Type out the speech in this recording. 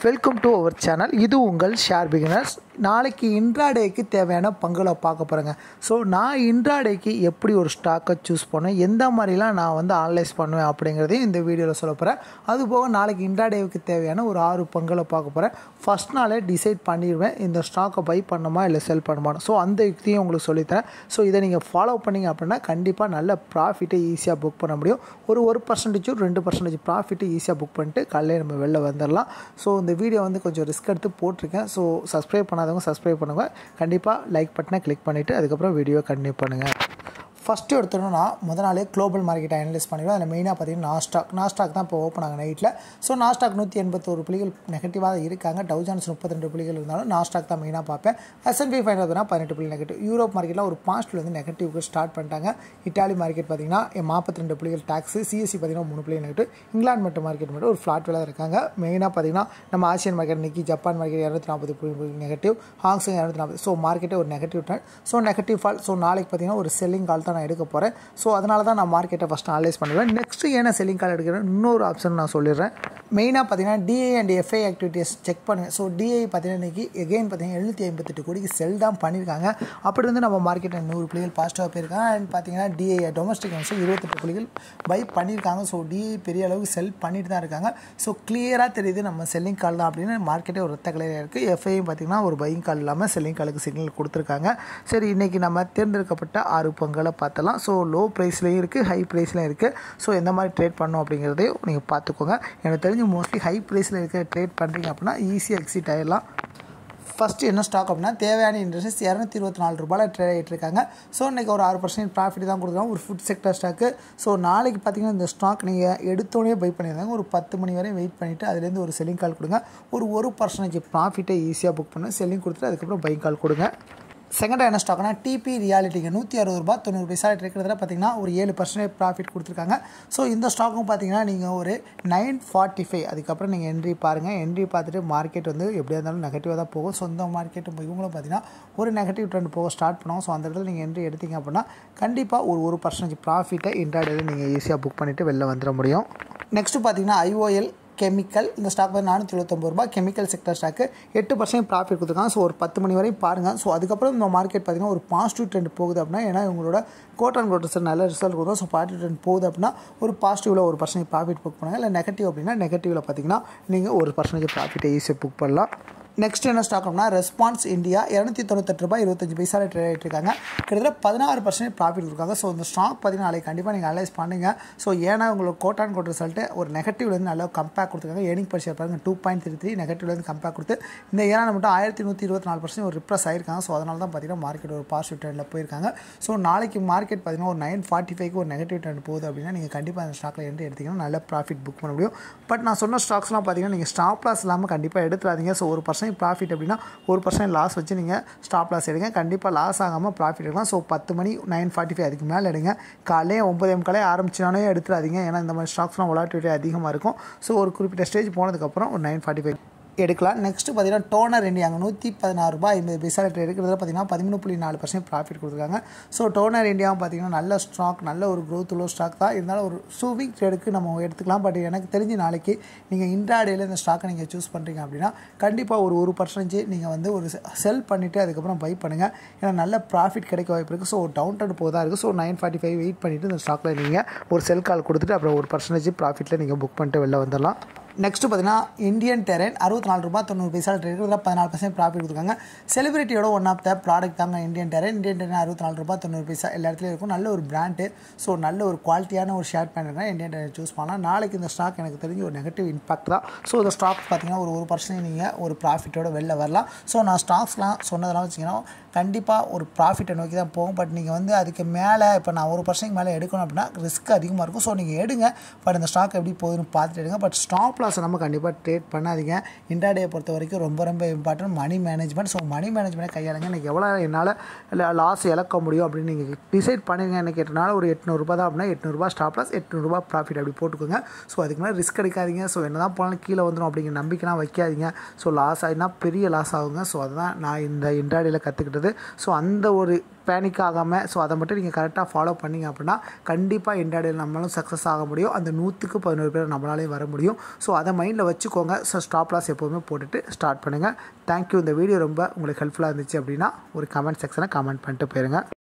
welcome to our channel இது உங்கள் share beginners நாளைக்கு இன்ட்ராடேக்கு தேவையான பங்குகளை பார்க்க போகிறேங்க ஸோ நான் இன்ட்ராடேக்கு எப்படி ஒரு ஸ்டாக்கை சூஸ் பண்ணேன் எந்த மாதிரிலாம் நான் வந்து அனலைஸ் பண்ணுவேன் அப்படிங்கிறதையும் இந்த வீடியோவில் சொல்ல போகிறேன் அதுபோக நாளைக்கு இன்ட்ராடேவுக்கு தேவையான ஒரு ஆறு பங்குகளை பார்க்க போகிறேன் ஃபஸ்ட் நாளே டிசைட் பண்ணிடுவேன் இந்த ஸ்டாக்கை பை பண்ணுமா இல்லை செல் பண்ணுமா ஸோ அந்த யுக்தியும் உங்களுக்கு சொல்லித்தரேன் ஸோ இதை நீங்கள் ஃபாலோ பண்ணிங்க அப்படின்னா கண்டிப்பாக நல்ல ப்ராஃபிட்டை ஈஸியாக புக் பண்ண முடியும் ஒரு ஒரு பர்சன்டேஜும் ரெண்டு பர்சன்டேஜ் ப்ராஃபிட்டை ஈஸியாக புக் பண்ணிட்டு காலையில் நம்ம வெளில வந்துடலாம் ஸோ இந்த வீடியோ வந்து கொஞ்சம் ரிஸ்க் எடுத்து போட்டிருக்கேன் ஸோ சப்ஸ்கிரைப் பண்ணாதவங்க சப்ஸ்கிரைப் பண்ணுங்கள் கண்டிப்பாக லைக் பட்டனை கிளிக் பண்ணிவிட்டு அதுக்கப்புறம் வீடியோ கண்டினியூ பண்ணுங்கள் ஃபஸ்ட்டு எடுத்தோன்னா முத நாளே குளோபல் மார்க்கெட்டை அனலைஸ் பண்ணிடுவோம் அதில் மெயினாக பார்த்தீங்கன்னா நாஸ்டாக் நாஸ்டாக் தான் இப்போ ஓப்பன் ஆகும் நைட்டில் ஸோ நாஸ்டாக் நூற்றி எண்பத்தோரு புள்ளிகள் நெகட்டிவாக இருக்காங்க டவுஜான்ஸ் முப்பத்தி ரெண்டு புள்ளிகள் இருந்தாலும் நாஸ்டாக் தான் மெயினாக பார்ப்பேன் எஸ்என்பி ஃபைவ் ஹண்ட்ரட்னா பதினெட்டு புள்ளி நெகட்டிவ் யூரோப் மார்க்கெட்டில் ஒரு பாஸ்ட்டில் வந்து நெகட்டிவ்க்கு ஸ்டார்ட் பண்ணிட்டாங்க இட்டாலி மார்க்கெட் பார்த்தீங்கன்னா நாற்பத்தி ரெண்டு புள்ளிகள் டேக்ஸ் சிஎஸ்சி பார்த்தீங்கன்னா மூணு புள்ளி நெகட்டிவ் இங்கிலாந்து மட்டும் மார்க்கெட் மட்டும் ஒரு ஃப்ளாட் வேலை இருக்காங்க மெயினாக பார்த்தீங்கன்னா நம்ம Asian market Nikkei Japan market இரநூத்தி நாற்பது புள்ளி நெகட்டிவ் ஹாங்ஸிங் இரநூத்தி நாற்பது ஸோ மார்க்கெட்டே ஒரு negative trend so negative fall so நாளைக்கு பார்த்தீங்கன்னா ஒரு செல்லிங் கால் தான் நான் எடுக்க போகிறேன் ஸோ அதனால தான் நான் மார்க்கெட்டை ஃபஸ்ட் அனலைஸ் பண்ணுவேன் நெக்ஸ்ட்டு ஏன்னா செல்லிங் கால் எடுக்கிறேன் இன்னொரு ஆப்ஷன் நான் சொல்லிடுறேன் மெயினாக பார்த்தீங்கன்னா DA and FI activities check பண்ணுவேன் ஸோ டிஐ பார்த்தீங்கன்னா இன்றைக்கி எகெயின் பார்த்தீங்கன்னா எழுநூற்றி ஐம்பத்தெட்டு கோடிக்கு செல் தான் பண்ணியிருக்காங்க அப்படி வந்து நம்ம மார்க்கெட்டில் நூறு புள்ளிகள் பாசிட்டிவாக போயிருக்காங்க அண்ட் பார்த்தீங்கன்னா டிஐ டொமஸ்டிக் வந்து இருபத்தெட்டு புள்ளிகள் பை பண்ணியிருக்காங்க ஸோ டிஐ பெரிய அளவுக்கு செல் பண்ணிட்டு தான் இருக்காங்க ஸோ கிளியராக தெரியுது நம்ம செல்லிங் கால் தான் அப்படின்னு மார்க்கெட்டே ஒரு ரத்த கலையாக இருக்குது எஃப்ஐயும் பார்த்தீங்கன்னா ஒரு பையிங் கால் இல்லாமல் செல்லிங் காலுக்கு சிக்னல் கொடுத்துருக்காங்க சரி இன்றைக்கி நம்ம தேர்ந்தெடுக்கப்பட்ட ஆறு பங்குகளை பார்த்தலாம் ஸோ லோ ப்ரைஸ்லேயும் இருக்குது ஹை ப்ரைஸ்லையும் இருக்குது ஸோ எந்த மாதிரி ட்ரேட் பண்ணணும் அப்படிங்கிறதையும் நீங்கள் பார்த்துக்கோங்க எனக்கு தெரிஞ்சு மோஸ்ட்லி ஹை ப்ரைஸில் இருக்க ட்ரேட் பண்ணுறீங்க அப்படின்னா ஈஸியாக எக்ஸிட் ஆகிடலாம் ஃபஸ்ட்டு என்ன ஸ்டாக் அப்படின்னா தேவையான இன்ட்ரெஸ்ட் இரநூத்தி இருபத்தி நாலு ரூபாயில் ட்ரேட் ஆகிட்டு இருக்காங்க ஸோ இன்றைக்கி ஒரு ஆறு பர்சன்ட் ப்ராஃபிட் தான் கொடுக்குறாங்க ஒரு ஃபுட் செக்டர் ஸ்டாக்கு ஸோ நாளைக்கு பார்த்தீங்கன்னா இந்த ஸ்டாக் நீங்கள் எடுத்தோடனே பை பண்ணியிருந்தாங்க ஒரு பத்து மணி வரையும் வெயிட் பண்ணிவிட்டு அதுலேருந்து ஒரு செல்லிங் கால் கொடுங்க ஒரு ஒரு பர்சன்டேஜ் ப்ராஃபிட்டை ஈஸியாக புக் பண்ணி செல்லிங் கொடுத்துட்டு அதுக்கப்புறம் பை கால் கொடுங்க செகண்டாக என்ன ஸ்டாக்னா டிபி ரியாலிட்டிங்க நூற்றி அறுபது ரூபா தொண்ணூறு பைசா இருக்கிறதுல பார்த்தீங்கன்னா ஒரு ஏழு பர்சன்டேஜ் ப்ராஃபிட் கொடுத்துருக்காங்க ஸோ இந்த ஸ்டாக்கும் பார்த்தீங்கன்னா நீங்கள் ஒரு நைன் ஃபார்ட்டி ஃபைவ் அதுக்கப்புறம் நீங்கள் என்ட்ரி பாருங்கள் என்ட்ரி பார்த்துட்டு மார்க்கெட் வந்து எப்படியா இருந்தாலும் நெகட்டிவாக தான் போகும் ஸோ இந்த மார்க்கெட்டும் இவங்களும் பார்த்தீங்கன்னா ஒரு நெகட்டிவ் ட்ரெண்ட் போக ஸ்டார்ட் பண்ணுவோம் ஸோ அந்த இடத்துல நீங்கள் என்ட்ரி எடுத்தீங்க அப்படின்னா கண்டிப்பாக ஒரு ஒரு பர்சன்டேஜ் ப்ராஃபிட்டை இன்ட்ராடேயில் நீங்கள் ஈஸியாக புக் பண்ணிவிட்டு வெளில வந்துட முடியும் நெக்ஸ்ட்டு பார்த்தீங்கன்னா ஐஓஎல் கெமிக்கல் இந்த ஸ்டாக் வந்து நானூற்றி எழுபத்தொம்பது ரூபா கெமிக்கல் செக்டர் ஸ்டாக்கு எட்டு பர்சன்ட் ப்ராஃபிட் கொடுத்துருக்காங்க ஸோ ஒரு பத்து மணி வரையும் பாருங்கள் ஸோ அதுக்கப்புறம் இந்த மார்க்கெட் பார்த்திங்கன்னா ஒரு பாசிட்டிவ் ட்ரெண்ட் போகுது அப்படின்னா ஏன்னா இவங்களோட கோட் அண்ட் கோட் ரிசல்ட் நல்ல ரிசல்ட் கொடுக்கும் ஸோ பாசிட்டிவ் ட்ரெண்ட் போகுது அப்படின்னா ஒரு பாசிட்டிவில் ஒரு பர்சன்டேஜ் ப்ராஃபிட் புக் பண்ணுங்கள் இல்லை நெகட்டிவ் அப்படின்னா நெகட்டிவில் பார்த்தீங்கன்னா நீங்கள் ஒரு பர்சன்டேஜ் ப்ராஃபிட்டை ஈஸியாக புக் பண்ணலாம் நெக்ஸ்ட் என்ன ஸ்டாக் அப்படின்னா ரெஸ்பான்ஸ் இந்தியா இரநூத்தி தொண்ணூத்தெட்டு ரூபாய் இருபத்தஞ்சு பைசாவில் ட்ரேட் ஆகிட்டு இருக்காங்க கிட்டத்தட்ட பதினாறு பர்சன்ட் ப்ராஃபிட் இருக்காங்க ஸோ இந்த ஸ்டாக் பார்த்தீங்கன்னா நாளைக்கு கண்டிப்பாக நீங்கள் அனலைஸ் பண்ணுங்கள் ஸோ ஏன்னா உங்களுக்கு கோட் அண்ட் கோட் ரிசல்ட்டு ஒரு நெகட்டிவ்லேருந்து நல்லா கம்பேர் கொடுத்துருக்காங்க ஏர்னிங் பர் ஷேர் பாருங்கள் டூ பாயிண்ட் த்ரீ த்ரீ நெகட்டிவ்லேருந்து கம்பேர் கொடுத்து இந்த ஏன்னா மட்டும் ஆயிரத்தி நூற்றி இருபத்தி நாலு பர்சன்ட் ஒரு ரிப்ரஸ் ஆயிருக்காங்க ஸோ அதனால தான் பார்த்தீங்கன்னா மார்க்கெட் ஒரு பாசிட்டிவ் ட்ரெண்டில் போயிருக்காங்க ஸோ நாளைக்கு மார்க்கெட் பார்த்தீங்கன்னா ஒரு நைன் ஃபார்ட்டி ஃபைவ்க்கு ஒரு நெகட்டிவ் ட்ரெண்ட் போகுது அப்படின்னா நீங்கள் கண்டிப்பாக அந்த ஸ்டாக்கில் என்ட்ரி எடுத்திங்கன்னா நல்ல ப்ராஃபிட் புக் பண்ண முடியும் பட் நான் சொன்ன ஸ்டாக்ஸ்லாம் பார்த்தீங்கன்னா நீங்கள் ஸ்டாப் லாஸ் இல்லாமல் கண்டிப்பாக எடுத்துறாதீங்க ஸோ ஒரு பர்சன்ட் ப்ராஃபிட் அப்படின்னா ஒரு பர்சன்ட் லாஸ் வச்சு நீங்கள் ஸ்டாப் லாஸ் எடுங்க கண்டிப்பாக லாஸ் ஆகாமல் ப்ராஃபிட் எடுக்கலாம் ஸோ பத்து மணி நைன் ஃபார்ட்டி ஃபைவ் அதுக்கு மேலே எடுங்க காலையே ஒம்பது எம்காலே ஆரம்பிச்சினாலே எடுத்துடாதீங்க ஏன்னா இந்த மாதிரி ஸ்டாக்ஸ்லாம் ஒலாட்டிவிட்டி அதிகமாக இருக்கும் ஸோ ஒரு குறிப்பிட்ட ஸ்டேஜ் போனதுக்கப்புறம் ஒரு நைன் ஃபார்ட்டி ஃபைவ் எடுக்கலாம் நெக்ஸ்ட்டு பார்த்தீங்கன்னா டோனர் இண்டியா அங்கே நூற்றி பதினாறு ரூபாய் ஐம்பது பைசா ரேட் எடுக்கிறதுல பார்த்தீங்கன்னா பதிமூணு புள்ளி நாலு பர்சன்ட் ப்ராஃபிட் கொடுத்துருக்காங்க ஸோ டோனர் இந்தியாவும் பார்த்தீங்கன்னா நல்ல ஸ்டாக் நல்ல ஒரு க்ரோத் உள்ள ஸ்டாக் தான் இருந்தாலும் ஒரு சூவிக் ட்ரேடுக்கு நம்ம எடுத்துக்கலாம் பட் எனக்கு தெரிஞ்சு நாளைக்கு நீங்கள் இன்ட்ராடேயில் இந்த ஸ்டாக்கை நீங்கள் சூஸ் பண்ணுறீங்க அப்படின்னா கண்டிப்பாக ஒரு ஒரு பர்சன்டேஜ் நீங்கள் வந்து ஒரு செல் பண்ணிவிட்டு அதுக்கப்புறம் பை பண்ணுங்கள் ஏன்னா நல்ல ப்ராஃபிட் கிடைக்க வாய்ப்பு இருக்குது ஸோ டவுன் ட்ரெண்ட் போதாக இருக்குது so nine forty five wait பண்ணிவிட்டு இந்த ஸ்டாக்கில் நீங்கள் ஒரு செல் கால் கொடுத்துட்டு அப்புறம் ஒரு பர்சன்டேஜ் ப்ராஃபிட்டில் நீங்கள் புக் பண்ணிட்டு வெளில வந்துடலாம் நெக்ஸ்ட்டு பார்த்தீங்கன்னா இந்தியன் டெரன் அறுபத்தி நாலு ரூபா தொண்ணூறு பைசா இருக்கிறதுல பதினாலு பர்சன்ட் ப்ராஃபிட் கொடுத்துருக்காங்க செலிபிரிட்டியோட ஒன் ஆஃப் த ப்ராடக்ட் தாங்க இந்தியன் டெரன் இந்தியன் டெரன் அறுபத்தி நாலு ரூபா தொண்ணூறு பைசா எல்லா இடத்துலையும் இருக்கும் நல்ல ஒரு பிராண்டு ஸோ நல்ல ஒரு குவாலிட்டியான ஒரு ஷேர் பண்ணுறேன் இந்தியன் டெரன் சூஸ் பண்ணலாம் நாளைக்கு இந்த ஸ்டாக் எனக்கு தெரிஞ்சு ஒரு நெகட்டிவ் இம்பாக்ட் தான் ஸோ இந்த ஸ்டாக் பார்த்தீங்கன்னா ஒரு ஒரு பர்சன்ட் நீங்கள் ஒரு ப்ராஃபிட்டோட வெளில வரலாம் ஸோ நான் ஸ்டாக்ஸ்லாம் சொன்னதெல்லாம் வச்சிங்கன்னா கண்டிப்பாக ஒரு ப்ராஃபிட்டை நோக்கி தான் போகும் பட் நீங்கள் வந்து அதுக்கு மேலே இப்போ நான் ஒரு பர்சன்ட் மேலே எடுக்கணும் அப்படின்னா ரிஸ்க் அதிகமாக இருக்கும் ஸோ நீங்கள் எடுங்க பட் இந்த ஸ்டாக் எப்படி போகுதுன்னு பார்த்துட்டு எடுங்க பட் ஸ்டாப் லாஸ் நம்ம கண்டிப்பாக ட்ரேட் பண்ணாதீங்க இன்ட்ராடே பொறுத்த வரைக்கும் ரொம்ப ரொம்ப important money management so money மேனேஜ்மெண்ட்டை கையாளுங்க எனக்கு எவ்வளோ என்னால் லாஸ் இழக்க முடியும் அப்படின்னு நீங்கள் டிசைட் பண்ணுங்க என்ன கேட்டனால ஒரு எட்நூறுபா தான் அப்படின்னா எட்நூறுபா ஸ்டாப் லாஸ் எட்நூறுபா ப்ராஃபிட் அப்படி போட்டுக்கோங்க ஸோ அதுக்கு மேலே ரிஸ்க் எடுக்காதீங்க ஸோ என்ன தான் போனாலும் கீழே வந்துடும் அப்படிங்கிற நம்பிக்கைலாம் வைக்காதீங்க ஸோ லாஸ் ஆகினா பெரிய லாஸ் ஆகுங்க ஸோ அதுதான் நான் இந்த இன்ட்ராடேயில் கற்றுக்கிட்டது ஸோ அந்த ஒரு பேனிக் ஆகாமல் ஸோ அதை மட்டும் நீங்கள் கரெக்டாக ஃபாலோ பண்ணிங்க அப்படின்னா கண்டிப்பாக இன்ட்ராடேயில் நம்மளாலும் சக்ஸஸ் ஆக முடியும் அந்த நூற்றுக்கு பதினோரு பேர் நம்மளாலேயும் வர முடியும் ஸோ அதை மைண்டில் வச்சுக்கோங்க ஸோ ஸ்டாப் லாஸ் எப்போவுமே போட்டுட்டு ஸ்டார்ட் பண்ணுங்கள் தேங்க்யூ இந்த வீடியோ ரொம்ப உங்களுக்கு ஹெல்ப்ஃபுல்லாக இருந்துச்சு அப்படின்னா ஒரு கமெண்ட் செக்ஷனை கமெண்ட் பண்ணிட்டு போயிருங்க